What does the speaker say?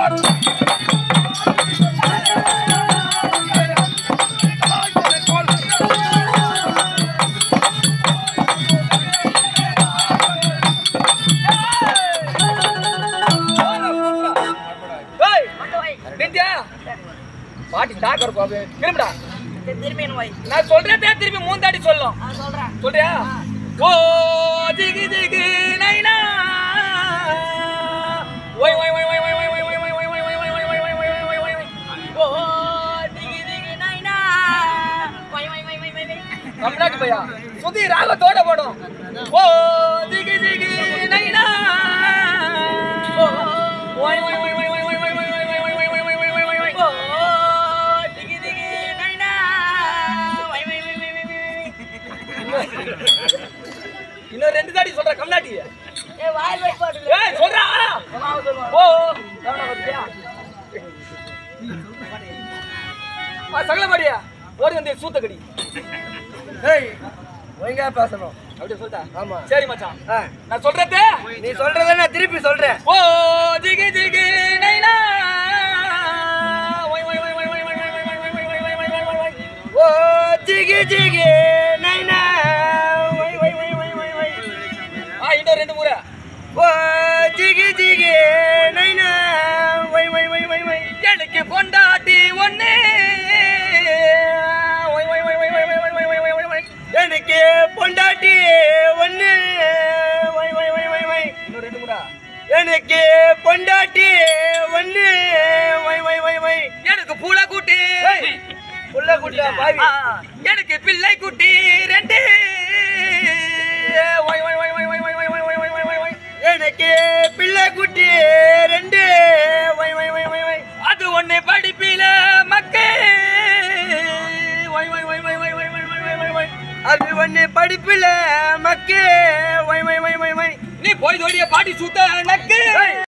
ஏய், நித்யா பாட்டி டாக்கர் கோபு திரும்பிடா திரும்பி வை நான் சொல்றதே திரும்பி மூந்தாடி சொல்லும் நான் சொல்றேன் சொல்றியா ஓ திகி திகி நைனா ஒய் ஒய் ஒய் ஒய் ஒய் ஒய் ஒய் ஒய் ஒய் ஒய் ஒய் ஒய் ஒய் ஒய் ஒய் ஒய் ஒய் ஒய் ஒய் ஓ திகி திகி நைனா வை வை வை வை வை வை தமிழ்நாட்டு பையா சுதி ராகத்தோட போடும் ஓ திகி திகி நைனா ஒய் ஒய் ஒய் ஒய் ஒய் ஒய் ஒய் ஒய் ஒய் ஒய் ஒய் ஒய் ஒய் ஒய் ஒய் ஒய் ஒய் ஓ திகி திகி நைனா வை வை வை வை வை வை இன்னும் ரெண்டு தாடி சொல்ற கம்நாட்டி ஏ வாய் வை பாட்டு ஏய் சொல்றா மாவு சொல்லுவா ஓ கவனம் வருதியா ஆ சகல மாடியா ஓடி வந்து சூத்தக்கடி ஏய் ஒழுங்கா பேசணும் அப்படியே சொல்லிட்டா ஆமா சரி மச்சான் ஆ, நான் சொல்றதே நீ சொல்றத நான் திருப்பி சொல்றேன் ஓ ஜிகி ஜிகி நைனா ஒய் ஒய் ஒய் ஒய் ஒய் ஒய் ஒய் ஒய் ஒய் ஒய் ஒய் ஒய் ஒய் ஒய் ஒய் ஓ ஜிகி ஜிகி நைனா ஒய் ஒய் ஒய் ஒய் ஒய் ஒய் ஆ இன்னும் ரெண்டு முறை ஓ ஜிகி ஜிகி நைனா ஒய் ஒய் ஒய் ஒய் ஒய் எனக்கு பொண்டாட்டி ஒண்ணு ஒய் ஒய் ஒய் ஒய் ஒய் ஒய் ஒய் ஒய் ஒய் ஒய் ஒய் எனக்கு பொண்டாட்டி ஒண்ணு ஒய் ஒய் ஒய் ஒய் ஒய் இன்னும் ரெண்டு முறை எனக்கு பொண்டாட்டி ஒண்ணு ஒய் ஒய் ஒய் ஒய் எனக்கு பூளை குட்டி புள்ள குட்டா பாவி ஆ, எனக்கு பிள்ளை குட்டி ரெண்டு ஒய் ஒய் ஒய் ஒய் ஒய் ஒய் ஒய் ஒய் ஒய் ஒய் ஒய் ஒய் எனக்கு பிள்ளை குட்டி ரெண்டு ஒய் ஒய் ஒய் ஒய் ஒய் அது ஒண்ணு படிப்பில மக்கே ஒய் ஒய் ஒய் ஒய் ஒய் ஒய் ஒய் ஒய் ஒய் ஒய் ஒய் அது ஒண்ணு படிப்புல மக்கே ஒய் ஒய் ஒய் ஒய் ஒய் நீ போய் தோடிய பாட்டி சுத்த நக்கு